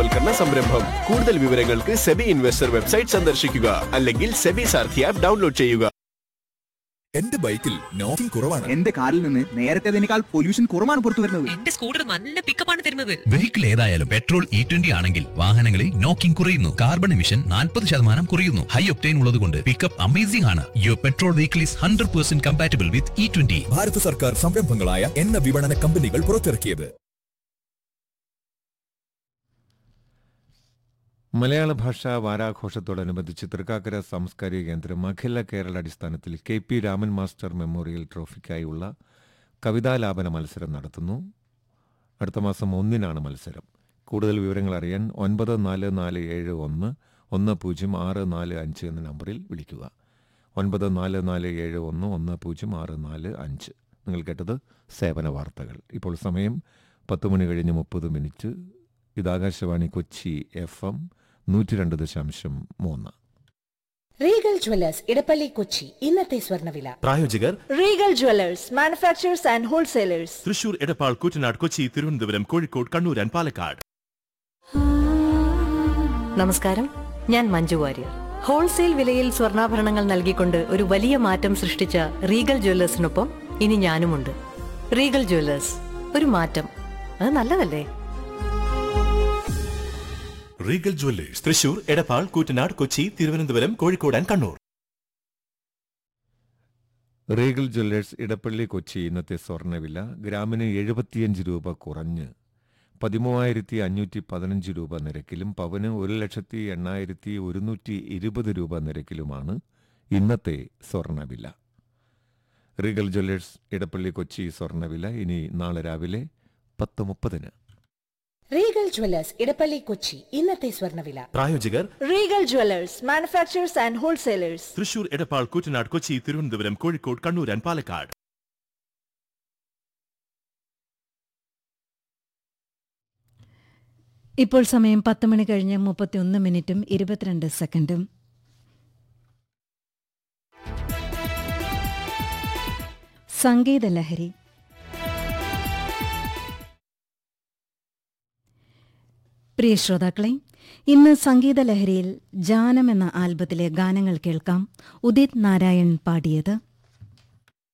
ബോധവൽക്കരണ സംരംഭം കൂടുതൽ വിവരങ്ങൾക്ക് സെബി ഇൻവെസ്റ്റർ വെബ്സൈറ്റ് സന്ദർശിക്കുക അല്ലെങ്കിൽ സെബി സാർഥി ആപ്പ് ഡൗൺലോഡ് ചെയ്യുക എന്റെ ബൈക്കിൽ നോക്കിംഗ് കുറവാണ് എന്റെ കാറിൽ നിന്ന് നേരത്തേതിനേക്കാൾ പൊല്യൂഷൻ കുറവാണ് പുറത്തു വരുന്നത് എന്റെ സ്കൂട്ടർ നല്ല പിക്കപ്പാണ് തരുന്നത് വെഹിക്കിൾ ഏതായാലും പെട്രോൾ ഇ ട്വന്റി ആണെങ്കിൽ വാഹനങ്ങളിൽ നോക്കിംഗ് കുറയുന്നു കാർബൺ എമിഷൻ നാൽപ്പത് ശതമാനം കുറയുന്നു ഹൈ ഒപ്റ്റൈൻ ഉള്ളതുകൊണ്ട് പിക്കപ്പ് അമേസിംഗ് ആണ് your petrol vehicle is hundred percent compatible with E twenty ഭാരത സർക്കാർ സംരംഭങ്ങളായ എണ്ണ വിപണന കമ്പനികൾ പുറത്തിറക്കിയത് മലയാള ഭാഷാ വാരാഘോഷത്തോടനുബന്ധിച്ച് തൃക്കാക്കര സാംസ്കാരിക കേന്ദ്രം അഖില കേരള അടിസ്ഥാനത്തിൽ K P Raman master memorial ട്രോഫിക്കായുള്ള കവിതാലാപന മത്സരം നടത്തുന്നു അടുത്ത മാസം ഒന്നിനാണ് മത്സരം കൂടുതൽ വിവരങ്ങൾ അറിയാൻ ഒൻപത് നാല് നാല് ഏഴ് ഒന്ന് ഒന്ന് പൂജ്യം ആറ് നാല് അഞ്ച് എന്ന നമ്പറിൽ വിളിക്കുക ഒൻപത് നാല് നാല് ഏഴ് ഒന്ന് ഒന്ന് പൂജ്യം ആറ് നാല് അഞ്ച് നിങ്ങൾ കേട്ടത് സേവന വാർത്തകൾ ഇപ്പോൾ സമയം പത്ത് മണി കഴിഞ്ഞ് മുപ്പത് മിനിറ്റ് ഇത് ആകാശവാണി കൊച്ചി എഫ് എം നൂറ്റി രണ്ട് ദശാംശം മൂന്ന് റീഗൽ ജ്വല്ലേഴ്സ് ഇടപ്പള്ളി കൊച്ചി ഇന്നത്തെ സ്വർണ്ണവില പ്രായോജകർ Regal jewellers manufacturers and wholesalers Thrissur Edappal Koottanad Kochi Thiruvananthapuram Kozhikode Kannur and Palakkad നമസ്കാരം ഞാൻ മഞ്ജു വാര്യർ ഹോൾസെയിൽ വിലയിൽ സ്വർണ്ണാഭരണങ്ങൾ നൽകിക്കൊണ്ട് ഒരു വലിയ മാറ്റം സൃഷ്ടിച്ച റീഗൽ ജ്വല്ലേഴ്സിനൊപ്പം ഇനി ഞാനുമുണ്ട് റീഗൽ ജ്വല്ലേഴ്സ് ഒരു മാറ്റം അത് നല്ലതല്ലേ Regal jewellers Thrissur Edappal Koottanad Kochi Thiruvananthapuram Kozhikode and Kannur Regal jewellers Edappally Kochi ഇന്നത്തെ സ്വർണ്ണവില ഗ്രാമിന് എഴുപത്തിയഞ്ച് രൂപ കുറഞ്ഞ് പതിമൂവായിരത്തി അഞ്ഞൂറ്റി പതിനഞ്ച് രൂപ നിരക്കിലും പവന് ഒരു ലക്ഷത്തി എണ്ണായിരത്തി ഒരുന്നൂറ്റി ഇരുപത് രൂപ നിരക്കിലുമാണ് ഇന്നത്തെ സ്വർണ്ണവില റീഗൽ ജ്വല്ലേഴ്സ് ഇടപ്പള്ളി കൊച്ചി സ്വർണ്ണവില ഇനി നാളെ രാവിലെ പത്ത് മുപ്പതിന് റീഗൽ ജ്വല്ലേഴ്സ് ഇടപ്പള്ളി കൊച്ചി ഇന്നത്തെ സ്വർണ്ണവില പ്രായോജകർ Regal jewellers manufacturers and wholesalers Thrissur Edappal Koottanad Kochi Thiruvananthapuram Kozhikode Kannur and Palakkad ഇപ്പോൾ സമയം പത്ത് മണി കഴിഞ്ഞ് മുപ്പത്തിയൊന്ന് മിനിറ്റും ഇരുപത്തിരണ്ട് സെക്കൻഡും സംഗീതലഹരി പ്രിയ ശ്രോതാക്കളെ ഇന്ന് സംഗീതലഹരിയിൽ ജാനം എന്ന ആൽബത്തിലെ ഗാനങ്ങൾ കേൾക്കാം ഉദിത് നാരായൺ പാടിയത്